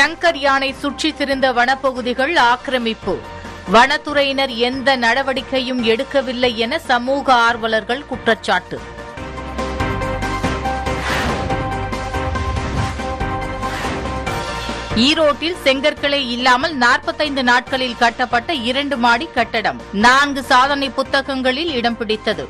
ஷங்கர் யானை சுற்றித் திரிந்த வனப்பகுதிகள் ஆக்கிரமிப்பு வனத்துறையினர் எந்த நடவடிக்கையும் எடுக்கவில்லை என சமூக ஆர்வலர்கள் குற்றச்சாட்டு ஈரோட்டில் செங்கற்களே இல்லாமல் 45 நாட்களில் கட்டப்பட்ட இரண்டு மாடி கட்டடம் நான்கு சாதனை புத்தகங்களில் இடம் பிடித்தது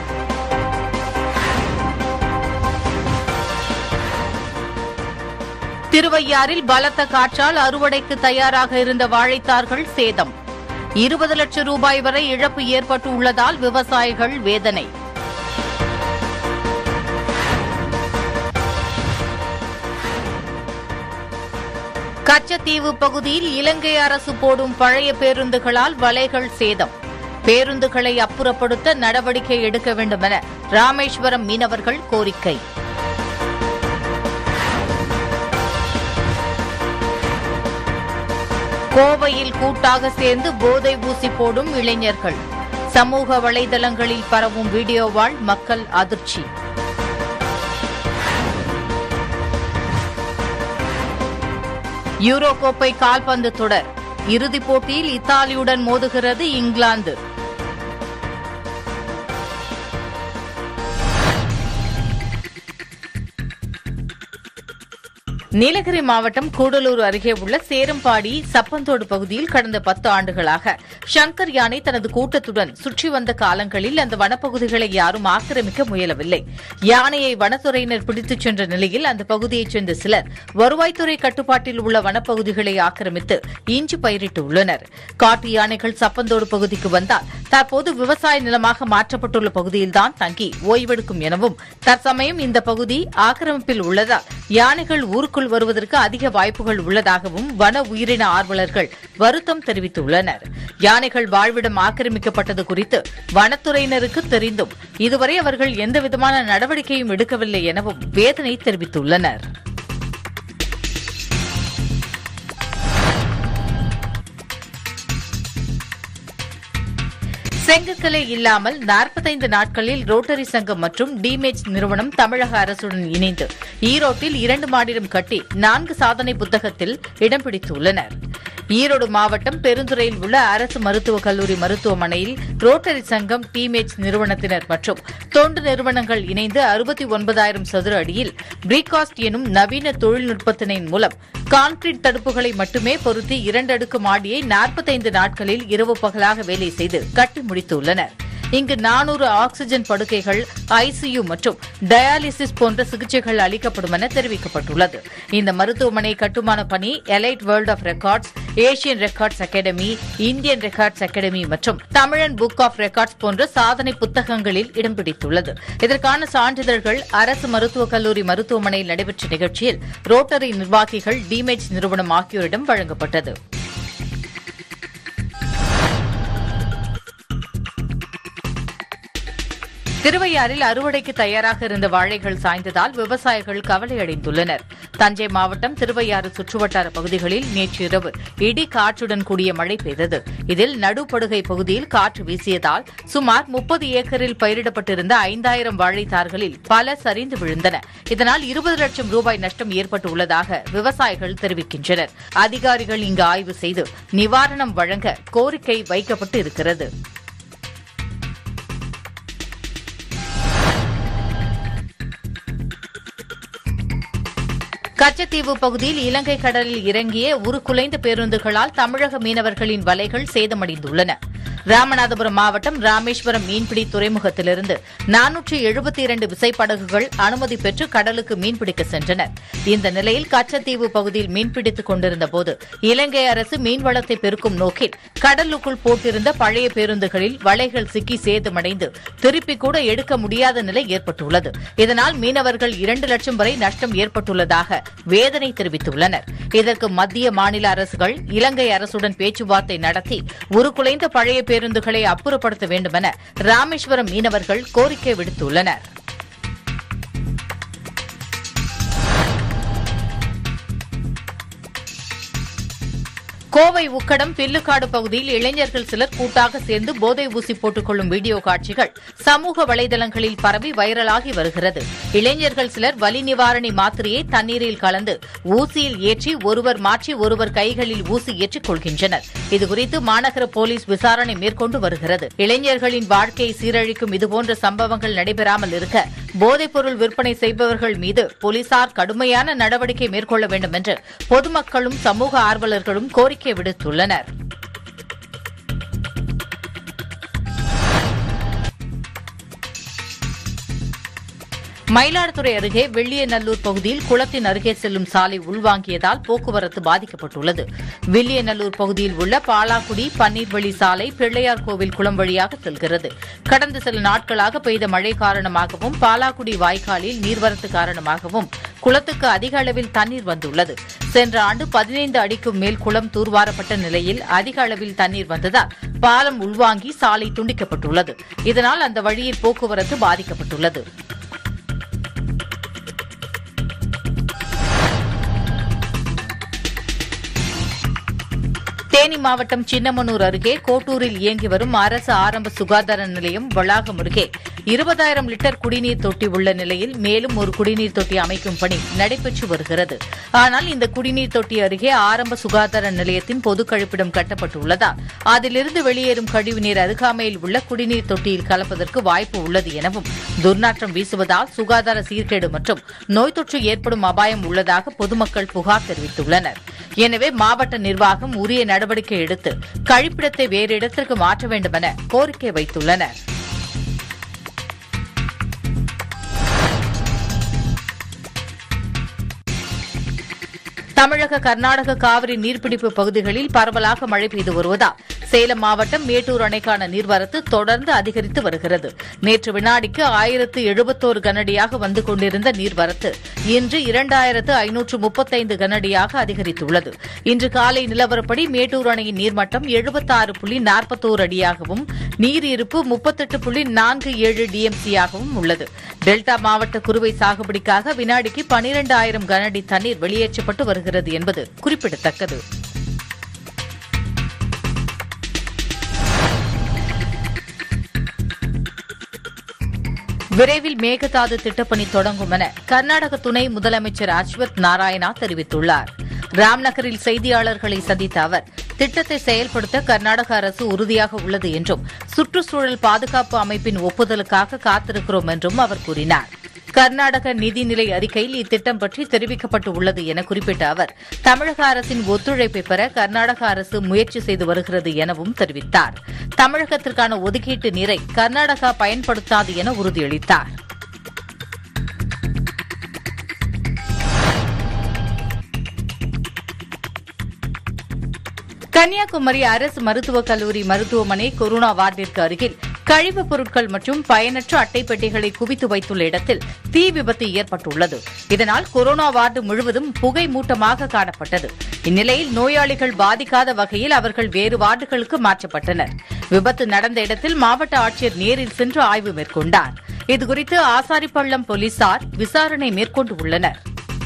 திருவையாறில் பலத்த காற்றால் அறுவடைக்கு தயாராக இருந்த வாழைத்தார்கள் சேதம் இருபது லட்சம் ரூபாய் வரை இழப்பு ஏற்பட்டு உள்ளதால் விவசாயிகள் வேதனை கச்சத்தீவு பகுதியில் இலங்கை அரசு போடும் பழைய பேருந்துகளால் வலைகள் சேதம் பேருந்துகளை அப்புறப்படுத்த நடவடிக்கை எடுக்க வேண்டும் என ராமேஸ்வரம் மீனவர்கள் கோரிக்கை கோவையில் கூட்டாக சேர்ந்து போதை ஊசி போடும் இளைஞர்கள் சமூக வலைதளங்களில் பரவும் வீடியோவால் மக்கள் அதிர்ச்சி யூரோ கோப்பை கால்பந்து தொடர் இறுதிப் போட்டியில் இத்தாலியுடன் மோதுகிறது இங்கிலாந்து நீலகிரி மாவட்டம் கூடலூர் அருகே உள்ள சேரம்பாடி சப்பந்தோடு பகுதியில் கடந்த பத்து ஆண்டுகளாக ஷங்கர் யானை தனது கூட்டத்துடன் சுற்றி வந்த காலங்களில் அந்த வனப்பகுதிகளை யாரும் ஆக்கிரமிக்க முயலவில்லை யானையை வனத்துறையினர் பிடித்துச் சென்ற நிலையில் அந்த பகுதியைச் சேர்ந்த சிலர் வருவாய்த்துறை கட்டுப்பாட்டில் உள்ள வனப்பகுதிகளை ஆக்கிரமித்து இஞ்சி பயிரிட்டு உள்ளனர் காட்டு யானைகள் சப்பந்தோடு பகுதிக்கு வந்தால் தற்போது விவசாய நிலமாக மாற்றப்பட்டுள்ள பகுதியில்தான் தங்கி ஓய்வெடுக்கும் எனவும் தற்சமயம் இந்த பகுதி ஆக்கிரமிப்பில் உள்ளதால் யானைகள் ஊருக்குள் வருவதற்கு அதிக வாய்ப்புகள் உள்ளதாகவும் வன உயிரின ஆர்வலர்கள் வருத்தம் தெரிவித்துள்ளனர் யானைகள் வாழ்விடம் ஆக்கிரமிக்கப்பட்டது குறித்து வனத்துறையினருக்கு தெரிந்தும் இதுவரை அவர்கள் எந்தவிதமான நடவடிக்கையும் எடுக்கவில்லை எனவும் வேதனை தெரிவித்துள்ளனர் செங்கற்களே இல்லாமல் 45 நாட்களில் ரோட்டரி சங்கம் மற்றும் டிமேஜ் நிறுவனம் தமிழக அரசுடன் இணைந்து ஈரோட்டில் இரண்டு மாடிடம் கட்டி நான்கு சாதனை புத்தகத்தில் இடம் பிடித்துள்ளனர் ஈரோடு மாவட்டம் பெருந்துறையில் உள்ள அரசு மருத்துவக் கல்லூரி மருத்துவமனையில் ரோட்டரி சங்கம் டீமேஜ் நிறுவனத்தினர் மற்றும் தொண்டு நிறுவனங்கள் இணைந்து அறுபத்தி ஒன்பதாயிரம் சதுர அடியில் பிரீகாஸ்ட் எனும் நவீன தொழில்நுட்பத்தினின் மூலம் கான்கிரீட் தடுப்புகளை மட்டுமே பொருத்தி இரண்டு அடுக்கு மாடியை 45 நாட்களில் இரவு பகலாக வேலை செய்து கட்டி முடித்துள்ளனர் இங்கு நானூறு ஆக்ஸிஜன் படுக்கைகள் ஐசியு மற்றும் டயாலிசிஸ் போன்ற சிகிச்சைகள் அளிக்கப்படும் என தெரிவிக்கப்பட்டுள்ளது இந்த மருத்துவமனை கட்டுமான பணி elite world of records Asian records academy Indian records academy மற்றும் தமிழன் புக் ஆஃப் ரெக்கார்ட்ஸ் போன்ற சாதனை புத்தகங்களில் இடம் பிடித்துள்ளது இதற்கான சான்றிதழ்கள் அரசு மருத்துவக் கல்லூரி மருத்துவமனையில் நடைபெற்ற நிகழ்ச்சியில் ரோட்டரி நிர்வாகிகள் டிமேஜ் நிறுவனம் ஆகியோரிடம் வழங்கப்பட்டது திருவையாறில் அறுவடைக்கு தயாராக இருந்த வாழைகள் சாய்ந்ததால் விவசாயிகள் கவலையடைந்துள்ளனர் தஞ்சை மாவட்டம் திருவையாறு சுற்றுவட்டார பகுதிகளில் நேற்று இரவு இடி காற்றுடன் கூடிய மழை பெய்தது இதில் நடுப்படுகை பகுதியில் காற்று வீசியதால் சுமார் முப்பது ஏக்கரில் பயிரிடப்பட்டிருந்த ஐந்தாயிரம் வாழைத்தார்களில் பல சரிந்து விழுந்தன இதனால் இருபது லட்சம் ரூபாய் நஷ்டம் ஏற்பட்டுள்ளதாக விவசாயிகள் தெரிவிக்கின்றனர் அதிகாரிகள் இங்கு ஆய்வு செய்து நிவாரணம் வழங்க கோரிக்கை வைக்கப்பட்டு இருக்கிறது கச்சத்தீவு பகுதியில் இலங்கை கடலில் இறங்கிய உருக்குலைந்த பேருந்துகளால் தமிழக மீனவர்களின் வலைகள் சேதமடைந்துள்ளன ராமநாதபுரம் மாவட்டம் ராமேஸ்வரம் மீன்பிடி துறைமுகத்திலிருந்து நானூற்றி எழுபத்தி இரண்டு விசைப்படகுகள் அனுமதி பெற்று கடலுக்கு மீன்பிடிக்க சென்றனர் இந்த நிலையில் கச்சத்தீவு பகுதியில் மீன்பிடித்துக் கொண்டிருந்த போது இலங்கை அரசு மீன்வளத்தை பெருக்கும் நோக்கில் கடலுக்குள் போட்டிருந்த பழைய பேருந்துகளில் வலைகள் சிக்கி சேதமடைந்து திருப்பி கூட எடுக்க முடியாத நிலை ஏற்பட்டுள்ளது இதனால் மீனவர்கள் இரண்டு லட்சம் வரை நஷ்டம் ஏற்பட்டுள்ளதாக வேதனை தெரிவித்துள்ளனர் இதற்கு மத்திய மாநில அரசுகள் இலங்கை அரசுடன் பேச்சுவார்த்தை நடத்தி உருக்குலைந்த பழைய பேருந்துகளை அப்புறப்படுத்த வேண்டும் என ராமேஸ்வரம் மீனவர்கள் கோரிக்கை விடுத்துள்ளனர் கோவை உக்கடம் பில்லுக்காடு பகுதியில் இளைஞர்கள் சிலர் கூட்டாக சேர்ந்து போதை ஊசி போட்டுக் கொள்ளும் வீடியோ காட்சிகள் சமூக வலைதளங்களில் பரவி வைரலாகி வருகிறது இளைஞர்கள் சிலர் வலி நிவாரணி மாத்திரையை தண்ணீரில் கலந்து ஊசியில் ஏற்றி ஒருவர் மாற்றி ஒருவர் கைகளில் ஊசி ஏற்றிக் கொள்கின்றனர் இதுகுறித்து மாநகர போலீஸ் விசாரணை மேற்கொண்டு வருகிறது இளைஞர்களின் வாழ்க்கையை சீரழிக்கும் இதுபோன்ற சம்பவங்கள் நடைபெறாமல் இருக்க போதைப்பொருள் விற்பனை செய்பவர்கள் மீது போலீசார் கடுமையான நடவடிக்கை மேற்கொள்ள வேண்டும் என்று பொதுமக்களும் சமூக ஆர்வலர்களும் கோரிக்கை விடுத்துள்ளனர் மயிலாடுதுறை அருகே வெள்ளியநல்லூர் பகுதியில் குளத்தின் அருகே செல்லும் சாலை உள்வாங்கியதால் போக்குவரத்து பாதிக்கப்பட்டுள்ளது வில்லியநல்லூர் பகுதியில் உள்ள பாலாக்குடி பன்னீர்வழி சாலை பிள்ளையார் கோவில் குளம் வழியாக செல்கிறது கடந்த சில நாட்களாக பெய்த மழை காரணமாகவும் பாலாக்குடி வாய்க்காலில் நீர்வரத்து காரணமாகவும் குளத்துக்கு அதிக அளவில் தண்ணீர் வந்துள்ளது சென்ற ஆண்டு பதினைந்து அடிக்கும் மேல் குளம் தூர்வாரப்பட்ட நிலையில் அதிக அளவில் தண்ணீர் வந்ததால் பாலம் உள்வாங்கி சாலை துண்டிக்கப்பட்டுள்ளது இதனால் அந்த வழியில் போக்குவரத்து பாதிக்கப்பட்டுள்ளது தேனி மாவட்டம் சின்னமனூர் அருகே கோட்டூரில் இயங்கி வரும் அரசு ஆரம்ப சுகாதார நிலையம் வளாகம் அருகே இருபதாயிரம் லிட்டர் குடிநீர் தொட்டி உள்ள நிலையில் மேலும் ஒரு குடிநீர் தொட்டி அமைக்கும் பணி நடைபெற்று வருகிறது ஆனால் இந்த குடிநீர் தொட்டி அருகே ஆரம்ப சுகாதார நிலையத்தின் பொது கழிப்பிடம் கட்டப்பட்டுள்ளதால் அதிலிருந்து வெளியேறும் கழிவுநீர் அருகாமையில் உள்ள குடிநீர் தொட்டியில் கலப்பதற்கு வாய்ப்பு உள்ளது எனவும் துர்நாற்றம் வீசுவதால் சுகாதார சீர்கேடு மற்றும் நோய் தொற்று ஏற்படும் அபாயம் உள்ளதாக பொதுமக்கள் புகார் தெரிவித்துள்ளனர் எனவே மாவட்ட நிர்வாகம் உரிய நடவடிக்கை எடுத்து கழிப்பிடத்தை வேறு இடத்திற்கு மாற்ற வேண்டும் என கோரிக்கை வைத்துள்ளனர் தமிழக கர்நாடக காவிரி நீர்பிடிப்பு பகுதிகளில் பரவலாக மழை பெய்து வருவதால் சேலம் மாவட்டம் மேட்டூர் அணைக்கான நீர்வரத்து தொடர்ந்து அதிகரித்து வருகிறது நேற்று வினாடிக்கு ஆயிரத்து எழுபத்தோரு கனடியாக வந்து கொண்டிருந்த நீர்வரத்து இன்று இரண்டாயிரத்து ஐநூற்று முப்பத்தைந்து கனடியாக அதிகரித்துள்ளது இன்று காலை நிலவரப்படி மேட்டூர் அணையின் நீர்மட்டம் எழுபத்தாறு புள்ளி நாற்பத்தோரு அடியாகவும் நீர் இருப்பு முப்பத்தெட்டு புள்ளி நான்கு ஏழு டிஎம்சியாகவும் உள்ளது டெல்டா மாவட்ட குறுவை சாகுபடிக்காக வினாடிக்கு பனிரண்டு ஆயிரம் கனஅடி தண்ணீர் வெளியேற்றப்பட்டு வருகிறது என்பது குறிப்பிடத்தக்கது விரைவில் மேகதாது திட்டப்பணி தொடங்கும் என கர்நாடக துணை முதலமைச்சர் அஸ்வத் நாராயணா தெரிவித்துள்ளார் ராம்நகரில் செய்தியாளர்களை சந்தித்த அவர் திட்டத்தை செயல்படுத்த கர்நாடக அரசு உறுதியாக உள்ளது என்றும் சுற்றுச்சூழல் பாதுகாப்பு அமைப்பின் ஒப்புதலுக்காக காத்திருக்கிறோம் என்றும் அவர் கூறினார் கர்நாடக நிதிநிலை அறிக்கையில் இத்திட்டம் பற்றி தெரிவிக்கப்பட்டு உள்ளது என குறிப்பிட்ட அவர் தமிழக அரசின் ஒத்துழைப்பை பெற கர்நாடக அரசு முயற்சி செய்து வருகிறது எனவும் தெரிவித்தார் தமிழகத்திற்கான ஒதுக்கீட்டு நீரை கர்நாடகா பயன்படுத்தாது என உறுதியளித்தார் கன்னியாகுமரி அரசு மருத்துவக் கல்லூரி மருத்துவமனை கொரோனா வார்டிற்கு அருகில் கழிவுப் பொருட்கள் மற்றும் பயனற்ற அட்டை பெட்டிகளை குவித்து வைத்துள்ள இடத்தில் தீ விபத்து ஏற்பட்டுள்ளது இதனால் கொரோனா வார்டு முழுவதும் புகை மூட்டமாக காணப்பட்டது இந்நிலையில் நோயாளிகள் பாதிக்காத வகையில் அவர்கள் வேறு வார்டுகளுக்கு மாற்றப்பட்டனர் விபத்து நடந்த இடத்தில் மாவட்ட ஆட்சியர் நேரில் சென்று ஆய்வு மேற்கொண்டார் இதுகுறித்து ஆசாரிப்பள்ளம் போலீசார் விசாரணை மேற்கொண்டு உள்ளனர்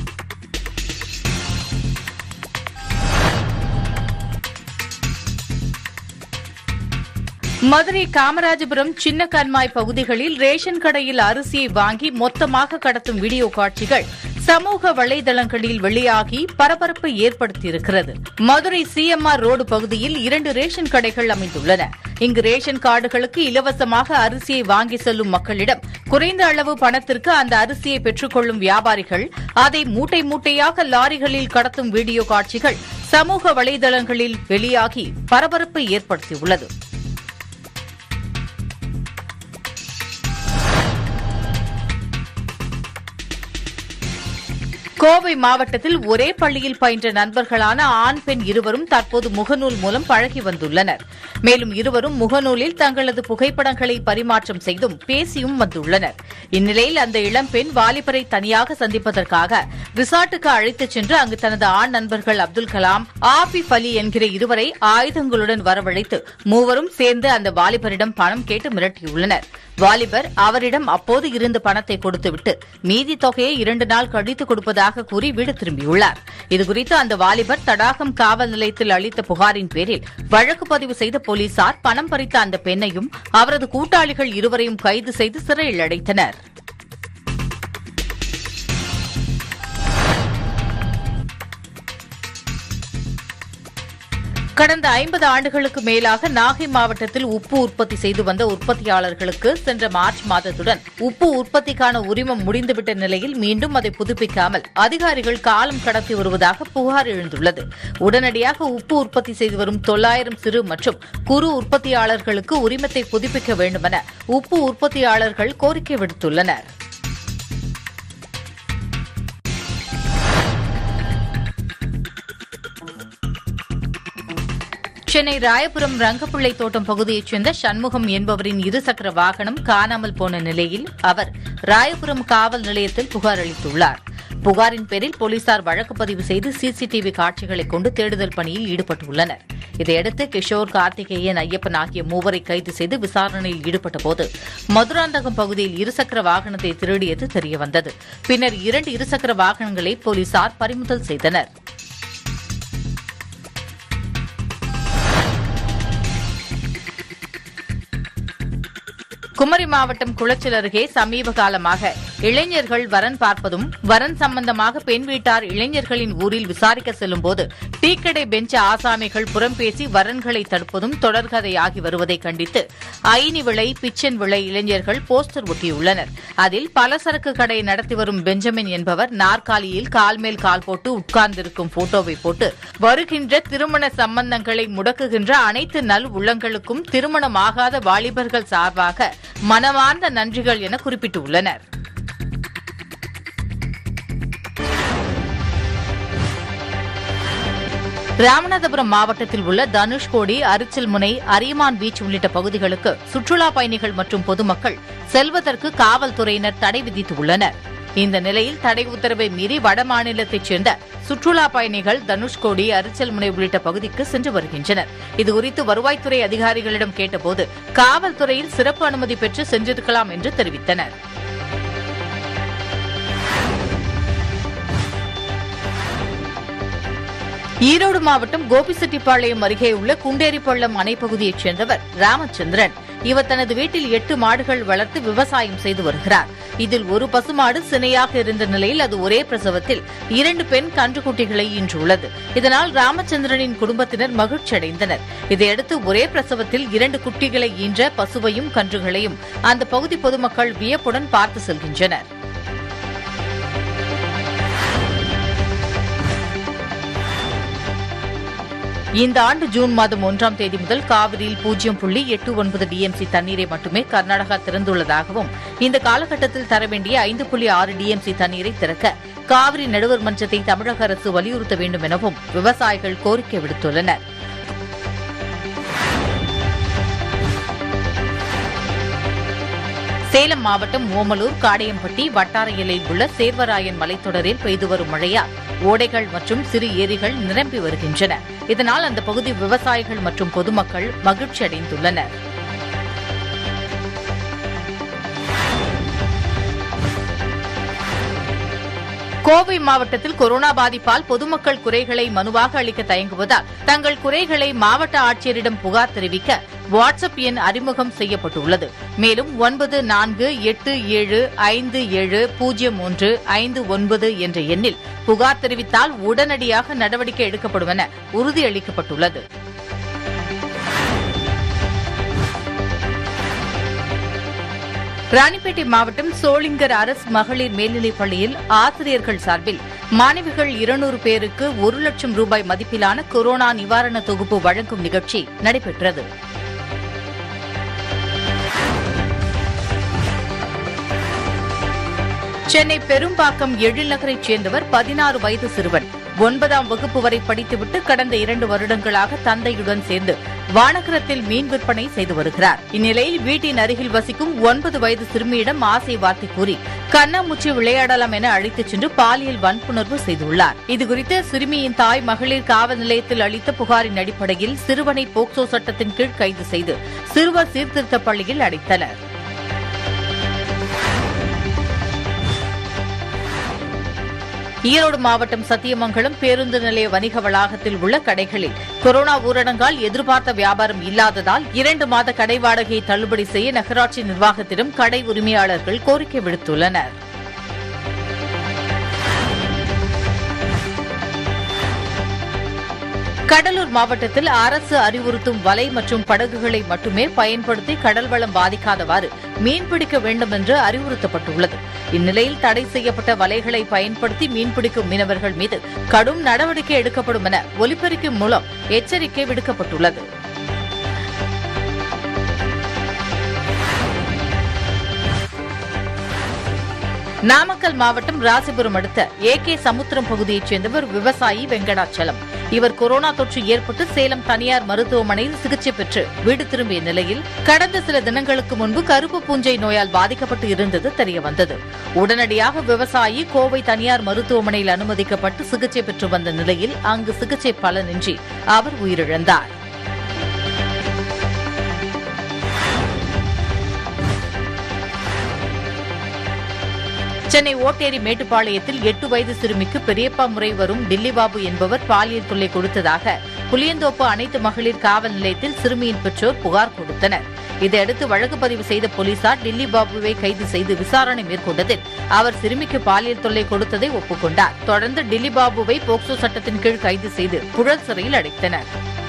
மதுரை காமராஜபுரம் சின்ன கண்மாய் பகுதிகளில் ரேஷன் கடையில் அரிசியை வாங்கி மொத்தமாக கடத்தும் வீடியோ காட்சிகள் சமூக வலைதளங்களில் வெளியாகி பரபரப்பை ஏற்படுத்தியிருக்கிறது மதுரை சிஎம்ஆர் ரோடு பகுதியில் இரண்டு ரேஷன் கடைகள் அமைந்துள்ளன இங்கு ரேஷன் கார்டுகளுக்கு இலவசமாக அரிசியை வாங்கி செல்லும் மக்களிடம் குறைந்த அளவு பணத்திற்கு அந்த அரிசியை பெற்றுக்கொள்ளும் வியாபாரிகள் அதை மூட்டை மூட்டையாக லாரிகளில் கடத்தும் வீடியோ காட்சிகள் சமூக வலைதளங்களில் வெளியாகி பரபரப்பை ஏற்படுத்தியுள்ளது கோவை மாவட்டத்தில் ஒரே பள்ளியில் பயின்ற நண்பர்களான ஆண் பெண் இருவரும் தற்போது முகநூல் மூலம் பழகி வந்துள்ளனர் மேலும் இருவரும் முகநூலில் தங்களது புகைப்படங்களை பரிமாற்றம் செய்தும் பேசியும் வந்துள்ளனர் இந்நிலையில் அந்த இளம்பெண் வாலிபரை தனியாக சந்திப்பதற்காக ரிசார்ட்டுக்கு அழைத்துச் சென்று அங்கு தனது ஆண் நண்பர்கள் அப்துல் கலாம் ஆபிப் அலி என்கிற இருவரை ஆயுதங்களுடன் வரவழைத்து மூவரும் சேர்ந்து அந்த வாலிபரிடம் பணம் கேட்டு மிரட்டியுள்ளனர் வாலிபர் அவரிடம் அப்போது இருந்த பணத்தை கொடுத்துவிட்டு மீதி தொகையை இரண்டு நாள் கழித்து கொடுப்பதாக வருவதாக கூறி வீடு திரும்பியுள்ளார் இதுகுறித்து அந்த வாலிபர் தடாகம் காவல் நிலையத்தில் அளித்த புகாரின் பேரில் வழக்கு பதிவு செய்த போலீசார் பணம் பறித்த அந்த பெண்ணையும் அவரது கூட்டாளிகள் இருவரையும் கைது செய்து சிறையில் அடைத்தனர் கடந்த ஐம்பது ஆண்டுகளுக்கு மேலாக நாகை மாவட்டத்தில் உப்பு உற்பத்தி செய்து வந்த உற்பத்தியாளர்களுக்கு சென்ற மார்ச் மாதத்துடன் உப்பு உற்பத்திக்கான உரிமம் முடிந்துவிட்ட நிலையில் மீண்டும் அதை புதுப்பிக்காமல் அதிகாரிகள் காலம் கடத்தி வருவதாக புகார் எழுந்துள்ளது உடனடியாக உப்பு உற்பத்தி செய்து வரும் தொள்ளாயிரம் சிறு மற்றும் குறு உற்பத்தியாளர்களுக்கு உரிமத்தை புதுப்பிக்க வேண்டுமென உப்பு உற்பத்தியாளர்கள் கோரிக்கை விடுத்துள்ளனா் சென்னை ராயபுரம் ரங்கப்பிள்ளை தோட்டம் பகுதியைச் சேர்ந்த சண்முகம் என்பவரின் இருசக்கர வாகனம் காணாமல் போன நிலையில் அவர் ராயபுரம் காவல் நிலையத்தில் புகார் அளித்துள்ளார் புகாரின் பேரில் போலீசார் வழக்கு பதிவு செய்து சிசிடிவி காட்சிகளை கொண்டு தேடுதல் பணியில் ஈடுபட்டுள்ளனர் இதையடுத்து கிஷோர் கார்த்திகேயன் ஐயப்பன் ஆகிய மூவரை கைது செய்து விசாரணையில் ஈடுபட்டபோது மதுராந்தகம் பகுதியில் இருசக்கர வாகனத்தை திருடியது தெரியவந்தது பின்னர் இரண்டு இருசக்கர வாகனங்களை போலீசார் பறிமுதல் செய்தனர் குமரி மாவட்டம் குளச்சல் அருகே சமீப காலமாக இளைஞர்கள் வரன் பார்ப்பதும் வரன் சம்பந்தமாக பெண் வீட்டார் இளைஞர்களின் ஊரில் விசாரிக்க செல்லும்போது டீக்கடை பெஞ்ச் ஆசாமிகள் புறம் பேசி வரன்களை தடுப்பதும் தொடர்கதையாகி வருவதை கண்டித்து ஐனி விளை பிச்சன் விளை இளைஞர்கள் போஸ்டர் ஒட்டியுள்ளனர் அதில் பலசரக்கு கடை நடத்தி வரும் பெஞ்சமின் என்பவர் நாற்காலியில் கால் மேல் கால் போட்டு உட்கார்ந்திருக்கும் போட்டோவை போட்டு வருகின்ற திருமண சம்பந்தங்களை முடக்குகின்ற அனைத்து நல் உள்ளங்களுக்கும் திருமணமாகாத வாலிபர்கள் சார்பாக மனமார்ந்த நன்றிகள் என குறிப்பிட்டுள்ளனர் ராமநாதபுரம் மாவட்டத்தில் உள்ள தனுஷ்கோடி அரிச்சல்முனை அரியமான் பீச் உள்ளிட்ட பகுதிகளுக்கு சுற்றுலா பயணிகள் மற்றும் பொதுமக்கள் செல்வதற்கு காவல்துறையினர் தடை விதித்துள்ளனர் இந்த நிலையில் தடை உத்தரவை மீறி வடமாநிலத்தைச் சேர்ந்த சுற்றுலா பயணிகள் தனுஷ்கோடி அரிச்சல்முனை உள்ளிட்ட பகுதிக்கு சென்று வருகின்றனர் இதுகுறித்து வருவாய்த்துறை அதிகாரிகளிடம் கேட்டபோது காவல்துறையில் சிறப்பு அனுமதி பெற்று சென்றிருக்கலாம் என்று தெரிவித்தனர் ஈரோடு மாவட்டம் கோபிச்செட்டிப்பாளையம் அருகே உள்ள குண்டேரிப்பள்ளம் அணைப்பகுதியைச் சேர்ந்தவர் ராமச்சந்திரன் இவர் தனது வீட்டில் எட்டு மாடுகள் வளர்த்து விவசாயம் செய்து வருகிறார் இதில் ஒரு பசுமாடு சினையாக இருந்த நிலையில் அது ஒரே பிரசவத்தில் இரண்டு பெண் கன்றுக்குட்டிகளை ஈன்றுள்ளது இதனால் ராமச்சந்திரனின் குடும்பத்தினர் மகிழ்ச்சியடைந்தனர் இதையடுத்து ஒரே பிரசவத்தில் இரண்டு குட்டிகளை ஈன்ற பசுவையும் கன்றுகளையும் அந்த பகுதி பொதுமக்கள் வியப்புடன் பார்த்து செல்கின்றனர் இந்த ஆண்டு ஜூன் மாதம் ஒன்றாம் தேதி முதல் காவிரியில் பூஜ்ஜியம் புள்ளி எட்டு ஒன்பது டிஎம்சி தண்ணீரை மட்டுமே கர்நாடகா திறந்துள்ளதாகவும் இந்த காலகட்டத்தில் தர வேண்டிய ஐந்து புள்ளி ஆறு டிஎம்சி தண்ணீரை திறக்க காவிரி நடுவர் மன்றத்தை தமிழக அரசு வலியுறுத்த வேண்டும் எனவும் விவசாயிகள் கோரிக்கை விடுத்துள்ளனர் சேலம் மாவட்டம் ஓமலூர் காடையம்பட்டி வட்டார எல்லையில் உள்ள சேர்வராயன் மலைத்தொடரில் பெய்து வரும் மழையால் ஓடைகள் மற்றும் சிறு ஏரிகள் நிரம்பி வருகின்றன இதனால் அந்த பகுதி விவசாயிகள் மற்றும் பொதுமக்கள் மகிழ்ச்சி அடைந்துள்ளனர் கோவை மாவட்டத்தில் கொரோனா பாதிப்பால் பொதுமக்கள் குறைகளை மனுவாக அளிக்க தயங்குவதால் தங்கள் குறைகளை மாவட்ட ஆட்சியரிடம் புகார் தெரிவிக்க வாட்ஸ்அப் எண் அறிமுகம் செய்யப்பட்டுள்ளது மேலும் ஒன்பது நான்கு எட்டு ஏழு ஐந்து ஏழு பூஜ்ஜியம் ஒன்று ஐந்து ஒன்பது என்ற எண்ணில் புகார் தெரிவித்தால் உடனடியாக நடவடிக்கை எடுக்கப்படும் என உறுதியளிக்கப்பட்டுள்ளது ராணிப்பேட்டை மாவட்டம் சோளிங்கர் அரசு மகளிர் மேல்நிலைப் பள்ளியில் ஆசிரியர்கள் சார்பில் மாணவிகள் இருநூறு பேருக்கு ஒரு லட்சம் ரூபாய் மதிப்பிலான கொரோனா நிவாரண தொகுப்பு வழங்கும் நிகழ்ச்சி நடைபெற்றது சென்னை பெரும்பாக்கம் எழில்நகரைச் சேர்ந்தவர் பதினாறு வயது சிறுவன் ஒன்பதாம் வகுப்பு வரை படித்துவிட்டு கடந்த இரண்டு வருடங்களாக தந்தையுடன் சேர்ந்து வானகரத்தில் மீன் விற்பனை செய்து வருகிறார் இந்நிலையில் வீட்டின் அருகில் வசிக்கும் ஒன்பது வயது சிறுமியிடம் ஆசை வார்த்தை கூறி கண்ணாமூச்சி விளையாடலாம் என அழைத்துச் சென்று பாலியல் வன்புணர்வு செய்துள்ளார் இதுகுறித்து சிறுமியின் தாய் மகளிர் காவல் நிலையத்தில் அளித்த புகாரின் அடிப்படையில் சிறுவனை போக்சோ சட்டத்தின் கீழ் கைது செய்து சிறுவர் சீர்திருத்த பள்ளியில் அடைத்தனர் ஈரோடு மாவட்டம் சத்தியமங்கலம் பேருந்து நிலைய வணிக வளாகத்தில் உள்ள கடைகளில் கொரோனா ஊரடங்கால் எதிர்பார்த்த வியாபாரம் இல்லாததால் இரண்டு மாத கடை வாடகையை தள்ளுபடி செய்ய நகராட்சி நிர்வாகத்திடம் கடை உரிமையாளர்கள் கோரிக்கை விடுத்துள்ளனர் கடலூர் மாவட்டத்தில் அரசு அறிவுறுத்தும் வலை மற்றும் படகுகளை மட்டுமே பயன்படுத்தி கடல் வளம் பாதிக்காதவாறு மீன்பிடிக்க வேண்டும் என்று அறிவுறுத்தப்பட்டுள்ளது இந்நிலையில் தடை செய்யப்பட்ட வலைகளை பயன்படுத்தி மீன்பிடிக்கும் மீனவர்கள் மீது கடும் நடவடிக்கை எடுக்கப்படும் என ஒலிபெருக்கி மூலம் எச்சரிக்கை விடுக்கப்பட்டுள்ளது நாமக்கல் மாவட்டம் ராசிபுரம் அடுத்த ஏ கே சமுத்திரம் பகுதியைச் சேர்ந்தவர் விவசாயி வெங்கடாச்சலம் இவர் கொரோனா தொற்று ஏற்பட்டு சேலம் தனியார் மருத்துவமனையில் சிகிச்சை பெற்று வீடு திரும்பிய நிலையில் கடந்த சில தினங்களுக்கு முன்பு கருப்பு பூஞ்சை நோயால் பாதிக்கப்பட்டு இருந்தது தெரியவந்தது உடனடியாக விவசாயி கோவை தனியார் மருத்துவமனையில் அனுமதிக்கப்பட்டு சிகிச்சை பெற்று வந்த நிலையில் அங்கு சிகிச்சை பலனின்றி அவர் உயிரிழந்தார் சென்னை ஓட்டேரி மேட்டுப்பாளையத்தில் எட்டு வயது சிறுமிக்கு பெரியப்பா முறை வரும் டில்லிபாபு என்பவர் பாலியல் தொல்லை கொடுத்ததாக புளியந்தோப்பு அனைத்து மகளிர் காவல் நிலையத்தில் சிறுமியின் பெற்றோர் புகார் கொடுத்தனர் இதையடுத்து வழக்கு பதிவு செய்த போலீசார் டில்லி பாபுவை கைது செய்து விசாரணை மேற்கொண்டதில் அவர் சிறுமிக்கு பாலியல் தொல்லை கொடுத்ததை ஒப்புக்கொண்டார் தொடர்ந்து டில்லி பாபுவை போக்சோ சட்டத்தின் கீழ் கைது செய்து புழல் சிறையில் அடைத்தனர்